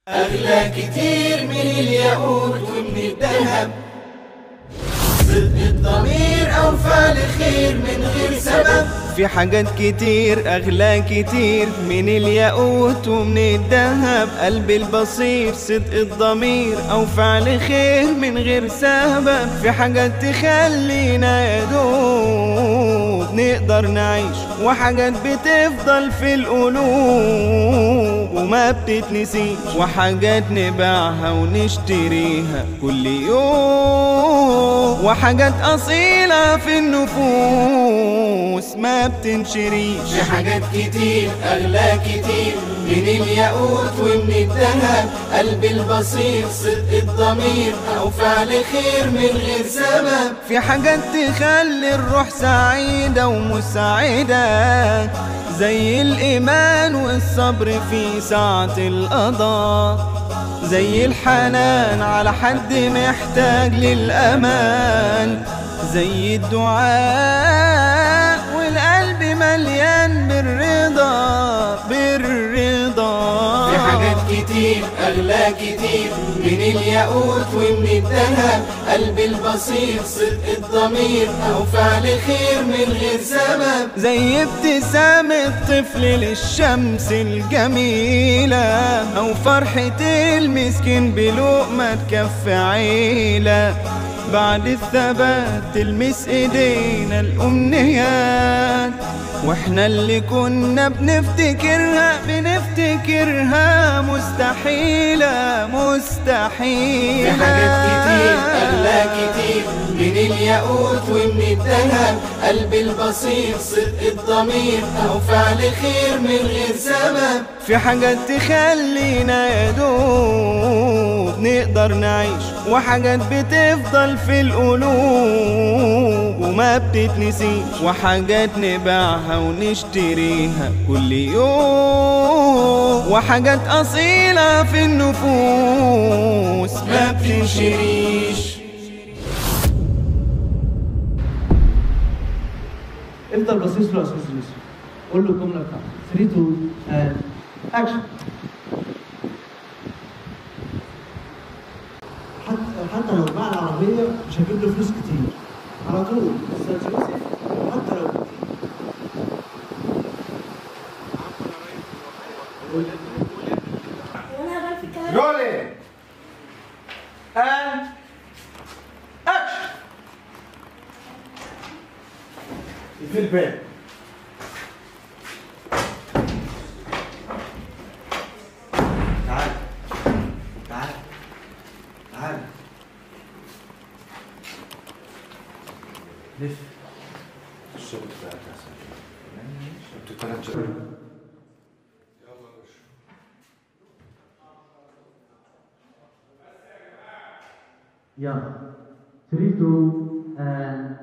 أغلى كتير من الياقوت ومن الذهب صدق الضمير أو فعل خير من غير سبب في حاجات كتير أغلى كتير من الياقوت ومن الذهب قلب البصير صدق الضمير أو فعل خير من غير سبب في حاجات تخلينا يدوب نقدر نعيش وحاجات بتفضل في القلوب وما بتتنسيش وحاجات نبيعها ونشتريها كل يوم وحاجات أصيلة في النفوس ما بتنشريش في حاجات كتير أغلى كتير من الياقوت ومن الذهب قلب البصير صدق الضمير أو فعل خير من غير سبب في حاجات تخلي الروح سعيدة ومساعدة زي الإيمان والصبر في ساعة القضاء زي الحنان على حد محتاج للأمان زي الدعاء والقلب مليان بالرضا بالرضا في حاجات كتير أغلى كتير من الياقوت ومن الذهب قلب البصير صدق الضمير أو فعل خير من غير سبب زي ابتسام الطفل للشمس الجميلة أو فرحة المسكين بلقمة تكفي عيلة بعد الثبات تلمس ايدينا الامنيات واحنا اللي كنا بنفتكرها بنفتكرها مستحيلة مستحيلة في حاجات كتير أغلى كتير من الياقوت ومن الذهب قلب البصير صدق الضمير أو فعل خير من غير سبب في حاجات تخلينا يدوب نقدر نعيش وحاجات بتفضل في القلوب وما بتتنسيش وحاجات نبيعها ونشتريها كل يوم وحاجات أصيلة في النفوس ما بتنشريش انت البصيص له اساس يوسف قول له الجمله بتاعتك 3 2 and اكشن حتى حتى لو باع العربية مش هجيب له فلوس كتير على طول أستاذ يوسف حتى لو كتير وانا هبان في الكلام رولينج and action في البيت تعال تعال تعال لف الشغل بتاعك يا سيدي انتوا ثلاث شغل يلا 3 2 and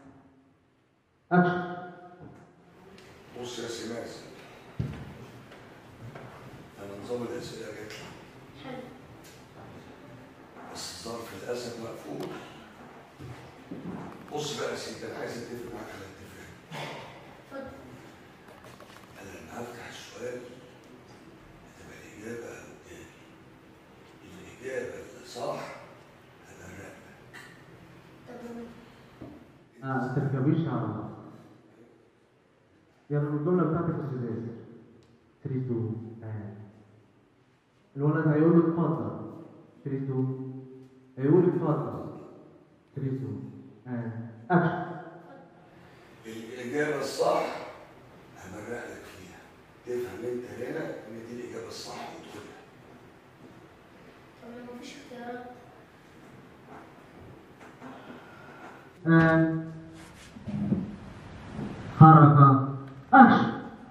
اكشن بص يا سماس انا نظام الاسئله جاي بس ظرف الاسد مقفول بص بقى يا سيدي انا عايز اتفق معاك على اتفاق انا لما هفتح السؤال هتبقى الاجابه قدامي الاجابه اللي صح هبرق اه ما تركبيش على بعض يلا الجمله بتاعتك يا استاذ ياسر 3 2 and الولد هيقول له اتفضل 3 2 هيقول اتفضل 3 2 and اكشن الإجابة الصح همرق لك فيها تفهم أنت هنا إن دي الإجابة الصح وتقولها طب مفيش اختيارات and حركه اكشن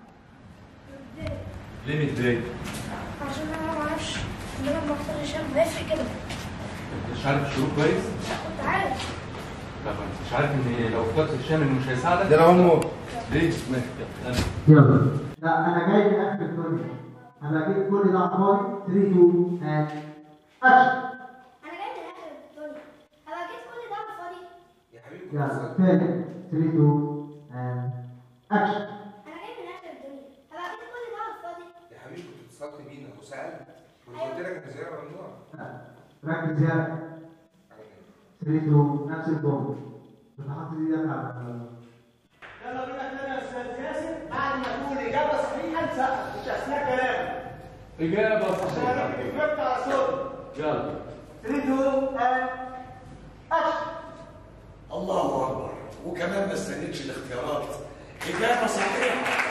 ليه متضايق؟ عشان انا ما اعرفش ان انا لما اختار هشام هيفرق كده مش عارف الشروط كويس؟ كنت عارف لا ما انت مش عارف ان لو اخترت هشام انه مش هيساعدك؟ ده انا عمو ليه؟ ماشي يلا لا انا جاي من اخر الدنيا انا جيت كل ده فاضي 3 2 and اكشن انا جاي من اخر الدنيا ابقى جيت كل ده فاضي يلا تاني 3 2 and اكشن انا جاي من اخر الدنيا ابقى جيت كل ده فاضي يا حبيبي كنت اتصلت بينا وسألت كنت قلت لك ركز يا ممنوع ركز يا 3 2 نفس البوم بتحط ايدك على يلا بينا تاني يا استاذ ياسر بعد ما تقول اجابه صحيحه نسقف مش اثناء كلامك إجابة صحيحة عشان جبت على صوت يلا 3 2 and اكشن الله اكبر وكمان ما استنيتش الاختيارات اجابه صحيحه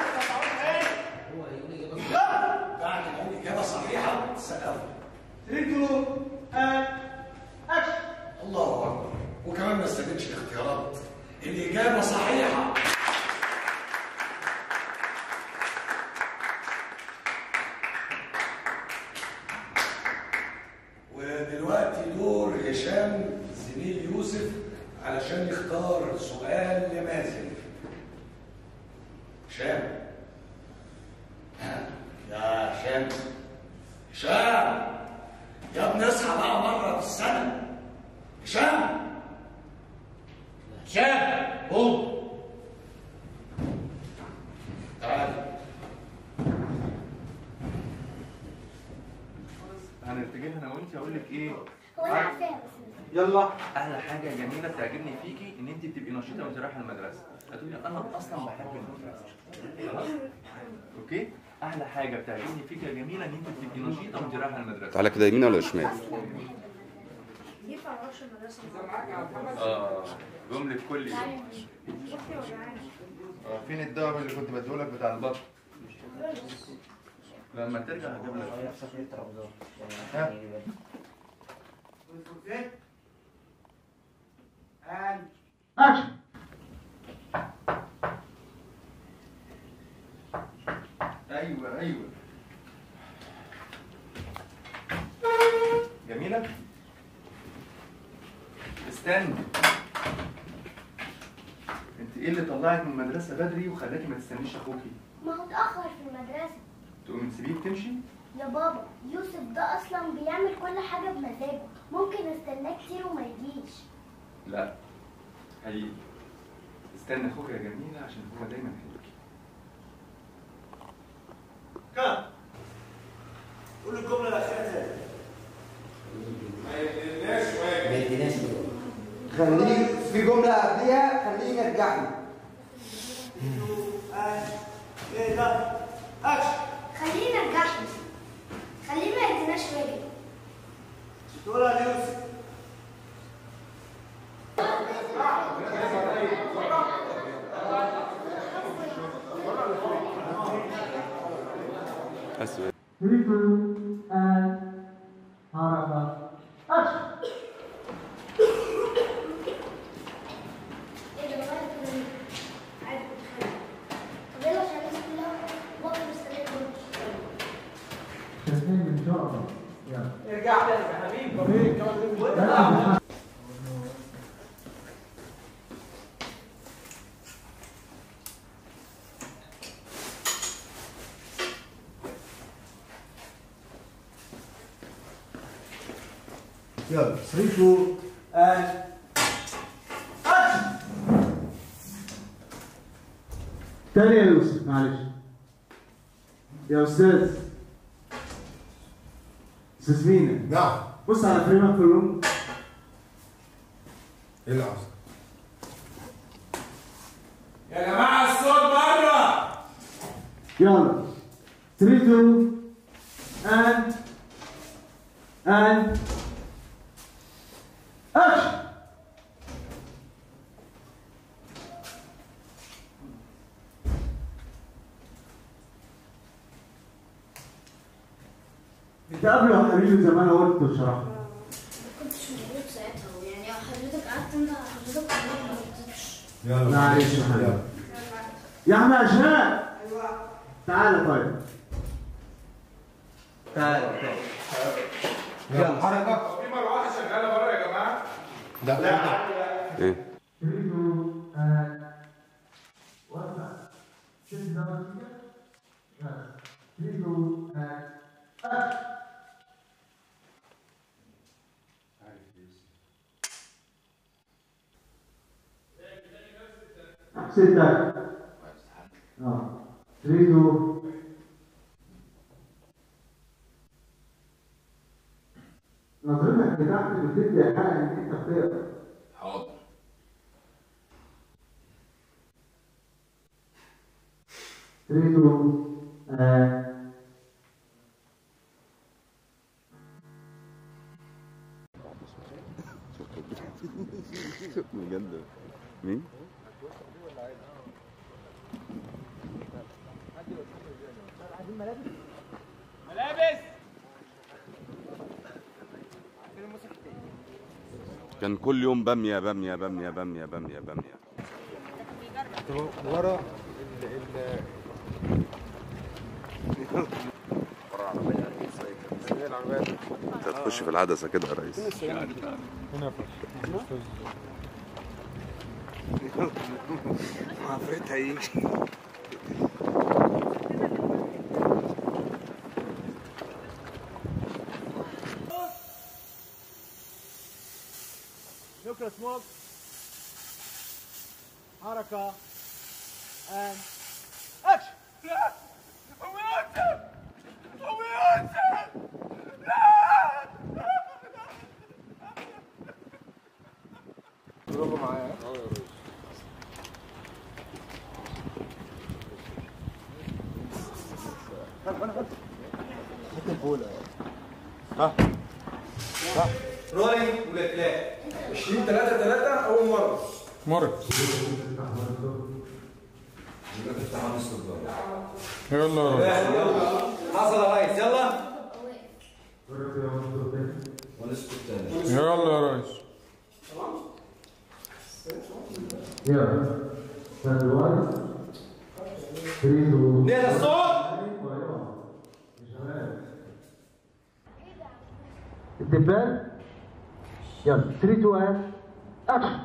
بعد ما اقول اجابه صحيحه سقفوا 3 2 and اكشن الله اكبر وكمان ما استنيتش الاختيارات الاجابه صحيحه ودلوقتي دور هشام زميل يوسف علشان يختار سؤال لمازن هشام ها، يا هشام هشام يا ابني اصحى بقى مره في السنه هشام هشام قوم تعال هنتجه انا وانت اقول لك ايه هو انا عارفاها بس يلا احلى حاجه جميله بتعجبني فيكي ان انت بتبقي نشيطه وانت رايحه المدرسه هتقولي انا اصلا بحب المدرسه خلاص اوكي احلى حاجه بتعجبني فيك يا جميله ان انت بتبقي نشيطه وانت رايحه المدرسه تعالى كده يمين ولا شمال ينفع ما اروحش المدرسه اه جمله كل يوم بكره وجعاني اه فين الدواء اللي كنت بديهولك بتاع البطن لما ترجع هجيب لك ها and اكشن ايوه ايوه جميله استنى انت ايه اللي طلعك من المدرسه بدري وخلاكي ما تستنيش اخوكي ما هو اتاخر في المدرسه تقوم تسيبيه تمشي يا بابا يوسف ده اصلا بيعمل كل حاجه بمزاجه ممكن استناه كتير وما يجيش لا هيجي استنى اخوك يا جميله عشان هو دايما هيجي كات قول الجمله الاخيره تاني ما يديناش واجب خليك في جملة قبليها خليه يرجعني and ايه ده اكشن خلينا نرجعنا خليه ما يديناش واجب تقولها ليوسف أسود 3 2 and حركة اكشن ايه ده بقى كده ليه؟ عادي بتخيل طب يلا عشان الناس كلها بكره مستنيه شايفين ان شاء الله يلا ارجع تاني يا حبيبي واطلع. يلا 3 2 and action تاني يا يوسف معلش يا استاذ استاذ مينا نعم بص على فريمك في الروم ايه اللي حصل؟ يا جماعة الصوت بره يلا 3 2 and and action انت قبل يا حبيبي زي ما انا قلت وشرحت ما كنتش موجود ساعتها يعني حضرتك قعدت انت حضرتك كمان ما رضيتش يلا معلش يا حبيبي يا عم عشان تعالى طيب تعالى تعالى يلا حركة في مروحة شغالة بره يا جماعة لا إيه تريدوا and وسع sit down here yes تريدوا and action sit down اه تريدوا نظرتك لتحت بتدي حق ان انت بتقرا حاضر تريدو آه بجد مين؟ ملابس كان كل يوم بامية بامية بامية بامية بامية بامية ورا انت هتخش في العدسة كده يا ريس هنا عفريت هيجي نوكل سموك حركة and action لا هو يوسف هو يوسف لا اضربوا معايا رولينج ولكلاك 20 3 3 اول مره مره يلا يا ريس حصل يا ريس يلا يلا يا ريس يلا فالوالد تريدو نهدى الصوت الدبان يلا 3 2 1 اكشن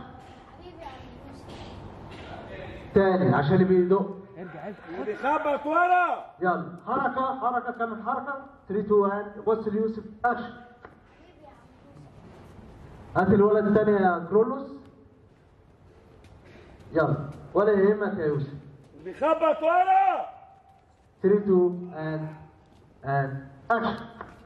تاني عشان اللي بيدق بيخبط ورا يلا حركة حركة كمل حركة 3 2 1 بص ليوسف اكشن هات الولد الثاني يا كرولوس يلا ولا يهمك يا يوسف بيخبط ورا 3 2 and and اكشن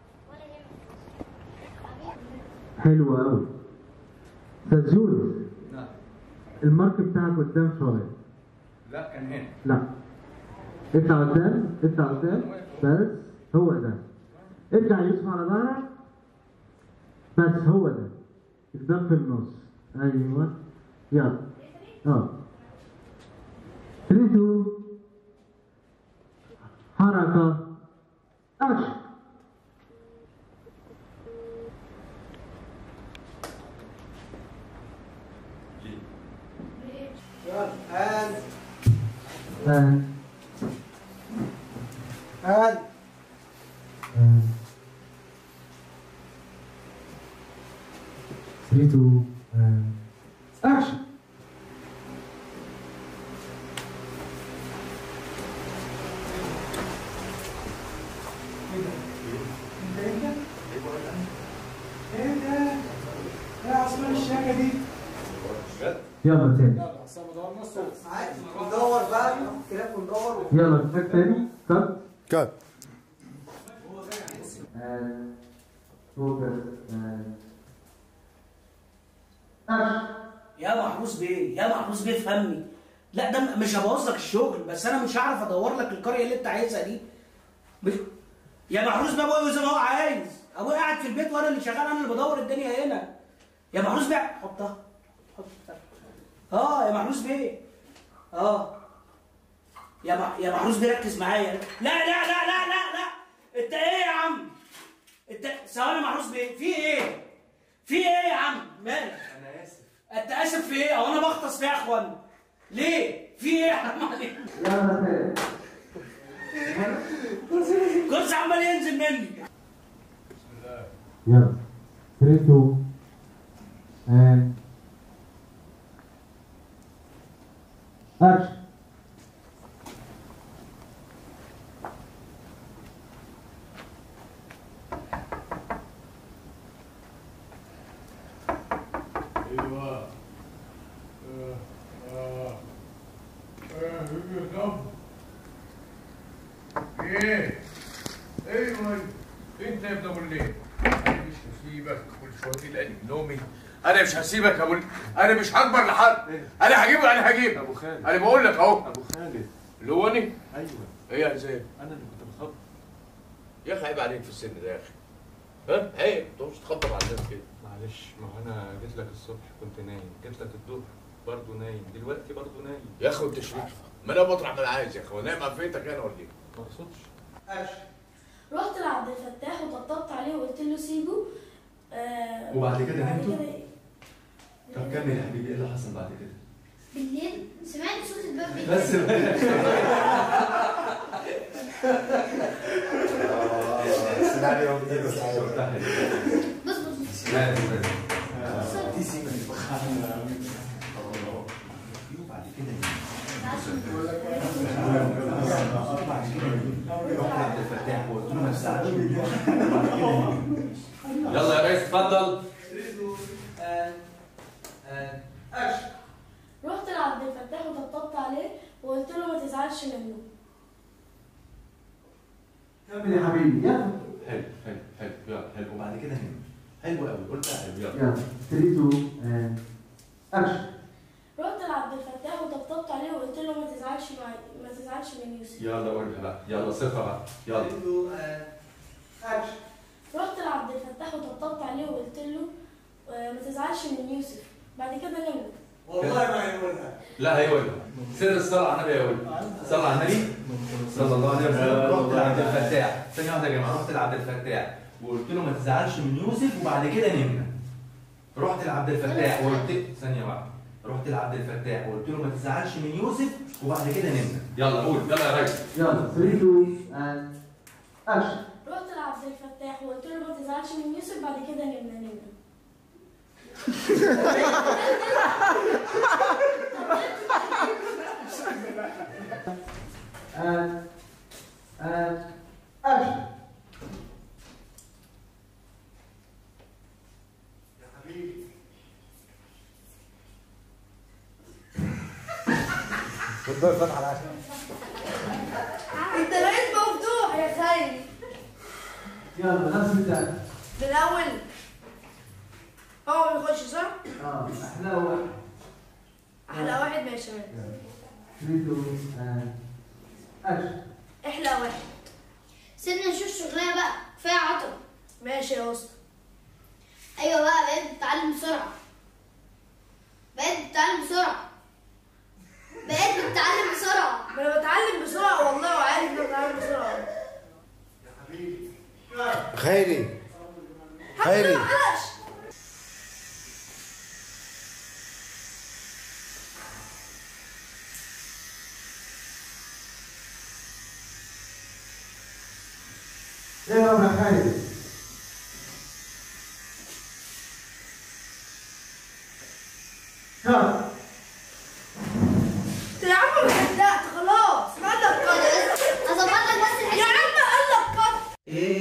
حلو قوي استاذ يونس نعم المارك بتاعك قدام شويه لا كان هنا لا اطلع قدام اطلع قدام بس هو ده ارجع يوسف على ظهرك بس هو ده قدام في النص ايوه يلا اه 3 2 حركه اكشن and and and and 3 2 and action يا عثمان الشاكة دي يلا تاني عادي ندور بقى كلاب وندور يلا تراك تاني كات كات and focus and action يا محروس بيه يا محروس بيه فهمني لا ده م- مش هبوظ لك الشغل بس انا مش هعرف ادور لك القريه اللي انت عايزها دي مش... يا محروس بيه ابويا زي ما هو عايز ابويا قاعد في البيت وانا اللي شغال انا اللي بدور الدنيا هنا يا محروس بيه حطها حطها اه يا محروس بيه اه يا مح... يا محروس بيه ركز معايا لا لا لا لا لا لا انت ايه يا عم انت ثواني محروس بيه في ايه في ايه يا عم مالك انا اسف انت اسف في ايه او انا بغطس فيها يا اخوان ليه في ايه حرام عليك يلا تاني كرسي عمال ينزل مني يلا 3 2 and action ايوه آه، آه. آه، بالظبط. ايه ايوه انت يا ابن ابو الليل مش هسيبك كل شويه تلاقي نومي انا مش هسيبك يا ابو انا مش هكبر لحد انا هجيبه انا هجيبه ابو خالد انا بقول لك اهو ابو خالد اللي هو انا ايوه ايه يا زين انا اللي كنت بخبط يا اخي عيب عليك في السن ده يا اخي ها عيب ما تقومش تخبط على الناس كده معلش ما هو انا جيت لك الصبح كنت نايم جيت لك الظهر برضه نايم دلوقتي برضه نايم يا اخي وانت شريف ما انا بطرح ما انا عايز يا اخي وانا نايم عفيتك انا ولا ايه؟ ما اقصدش رحت لعبد الفتاح وطبطبت عليه وقلت له سيبه آه وبعد كده بعد نمتوا؟ كده إيه؟ طب كمل يا حبيبي ايه اللي حصل بعد كده؟ بالليل سمعت صوت الباب بس سيناريو جديد بص بص بص دي سيبك وبعد كده رحت عبد الفتاح وقلت له ما تزعلش يلا يا ريس اتفضل رحت لعبد الفتاح وطبطبت عليه وقلت له ما تزعلش منه كمل يا حبيبي يلا حلو حلو حلو يلا حلو وبعد كده نمت حلو قوي قلت حلو يلا يلا 3 2 اكشن رحت لعبد الفتاح وطبطبت عليه وقلت له ما تزعلش معي ما تزعلش من يوسف يلا قولها بقى يلا ثقة بقى يلا رحت لعبد الفتاح وطبطبت عليه وقلت له آه، ما تزعلش من يوسف بعد كده نمت والله ما هيقولها لا هيقولها سر الصلاة على النبي هيقولها صلى على النبي صلى الله عليه وسلم رحت لعبد الفتاح ثانية واحدة يا جماعة رحت لعبد الفتاح وقلت له ما تزعلش من يوسف وبعد كده نمنا رحت لعبد الفتاح وقلت ثانية واحدة رحت لعبد الفتاح وقلت له ما تزعلش من يوسف وبعد كده نمنا يلا قول يلا يا ريس يلا 3 2 اكشن رحت لعبد الفتاح وقلت له ما تزعلش من يوسف بعد كده نمنا نمنا and and action انت بقيت مفتوح يا خالد يلا نفس الثاني من الاول هو بيخش صح؟ اه احلى واحد احلى واحد ماشي يا مان 3 2 and action احلى واحد سيبنا نشوف شغلنا بقى كفايه عطل ماشي يا اسطى ايوه بقى بقيت بتتعلم بسرعه بقيت بتتعلم بسرعه بقيت بتتعلم بسرعه ما انا بتعلم بسرعه والله وعارف ان انا بتعلم بسرعه خيري حتى خيري ما حلقش ايه يا خيري كات يا عم ما صدقت خلاص قال لك قط اظبط لك بس يا عم قال لك قط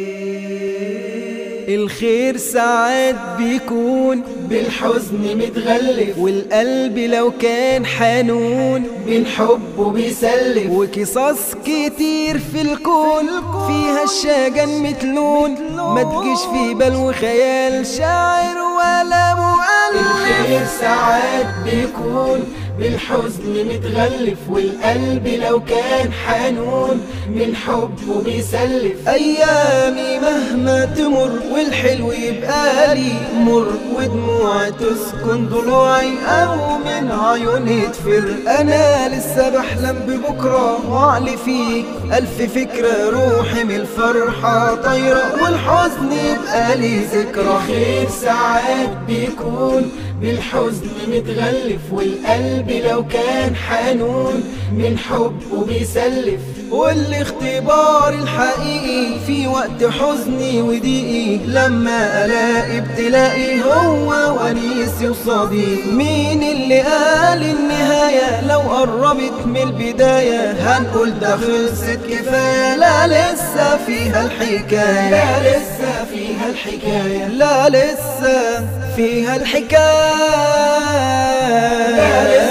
الخير ساعات بيكون بالحزن متغلف والقلب لو كان حنون من حبه بيسلف وقصص كتير في الكون فيها الشجن متلون ما تجيش في بال وخيال شاعر ولا مؤلف الخير ساعات بيكون بالحزن متغلف والقلب لو كان حنون من حبه بيسلف ايامي مهما تمر والحلو يبقى لي مر ودموع تسكن ضلوعي او من عيوني تفر انا لسه بحلم ببكره وعلي فيه الف فكره روحي من الفرحه طايره والحزن يبقى لي ذكرى خير ساعات بيكون بالحزن متغلف والقلب لو كان حنون من حبه بيسلف والاختبار الحقيقي في وقت حزني وضيقي لما الاقي ابتلائي هو ونيسي وصديق مين اللي قال النهاية لو قربت من البداية هنقول ده خلصت كفاية لا لسه فيها الحكاية لا لسه فيها الحكاية لا لسه فيها الحكاية لا